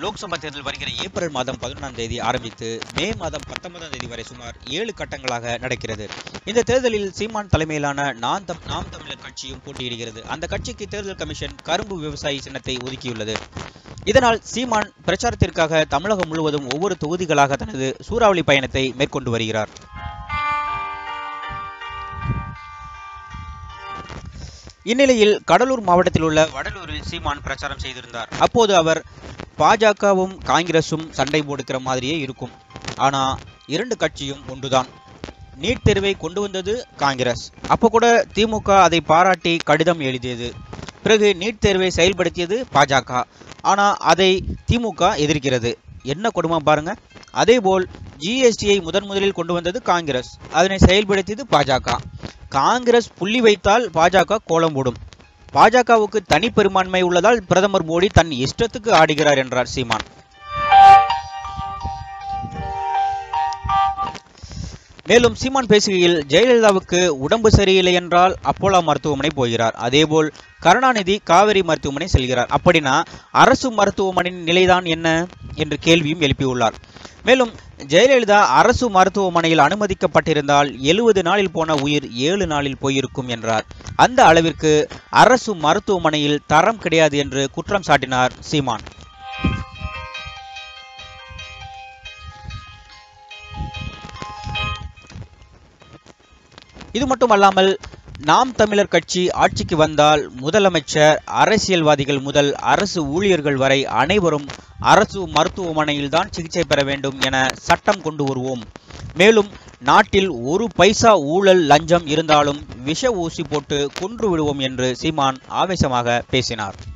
லோக்சபா தேர்தல் வருகிற ஏப்ரல் மாதம் பதினொன்றாம் தேதி ஆரம்பித்து மே மாதம் பத்தொன்பதாம் தேதி வரை சுமார் ஏழு கட்டங்களாக நடக்கிறது இந்த தேர்தலில் சீமான் தலைமையிலான நான் தம் நாம் தமிழர் கட்சியும் போட்டியிடுகிறது அந்த கட்சிக்கு தேர்தல் கமிஷன் கரும்பு விவசாயி சின்னத்தை ஒதுக்கியுள்ளது இதனால் சீமான் பிரச்சாரத்திற்காக தமிழகம் முழுவதும் ஒவ்வொரு தொகுதிகளாக தனது சூறாவளி பயணத்தை மேற்கொண்டு வருகிறார் இந்நிலையில் கடலூர் மாவட்டத்தில் உள்ள வடலூரில் சீமான் பிரச்சாரம் செய்திருந்தார் அப்போது அவர் பாஜகவும் காங்கிரசும் சண்டை போடுக்கிற மாதிரியே இருக்கும் ஆனா இரண்டு கட்சியும் ஒன்றுதான் நீட் தேர்வை கொண்டு வந்தது காங்கிரஸ் அப்போ கூட திமுக அதை பாராட்டி கடிதம் எழுதியது பிறகு நீட் தேர்வை செயல்படுத்தியது பாஜக ஆனா அதை திமுக எதிர்க்கிறது என்ன கொடுமை பாருங்க அதேபோல் ஜிஎஸ்டியை முதன் முதலில் கொண்டு வந்தது காங்கிரஸ் அதனை செயல்படுத்தியது பாஜக காங்கிரஸ் புள்ளி வைத்தால் பாஜக கோலம் போடும் பாஜகவுக்கு தனி பெரும்பான்மை உள்ளதால் பிரதமர் மோடி தன் இஷ்டத்துக்கு ஆடுகிறார் என்றார் சீமான் மேலும் சீமான் பேசுகையில் ஜெயலலிதாவுக்கு உடம்பு சரியில்லை என்றால் அப்போலோ மருத்துவமனை போகிறார் அதேபோல் கருணாநிதி காவேரி மருத்துவமனை செல்கிறார் அப்படின்னா அரசு மருத்துவமனையின் நிலைதான் என்ன என்று கேள்வியும் எழுப்பியுள்ளார் மேலும் ஜெயலலிதா அரசு மருத்துவமனையில் அனுமதிக்கப்பட்டிருந்தால் எழுபது நாளில் போன உயிர் ஏழு நாளில் போயிருக்கும் என்றார் அந்த அளவிற்கு அரசு மருத்துவமனையில் தரம் கிடையாது என்று குற்றம் சாட்டினார் சீமான் இது மட்டுமல்லாமல் நாம் தமிழர் கட்சி ஆட்சிக்கு வந்தால் முதலமைச்சர் அரசியல்வாதிகள் முதல் அரசு ஊழியர்கள் வரை அனைவரும் அரசு மருத்துவமனையில்தான் சிகிச்சை பெற வேண்டும் என சட்டம் கொண்டு வருவோம் மேலும் நாட்டில் ஒரு பைசா ஊழல் லஞ்சம் இருந்தாலும் விஷ ஊசி போட்டு கொன்று விடுவோம் என்று சீமான் ஆவேசமாக பேசினார்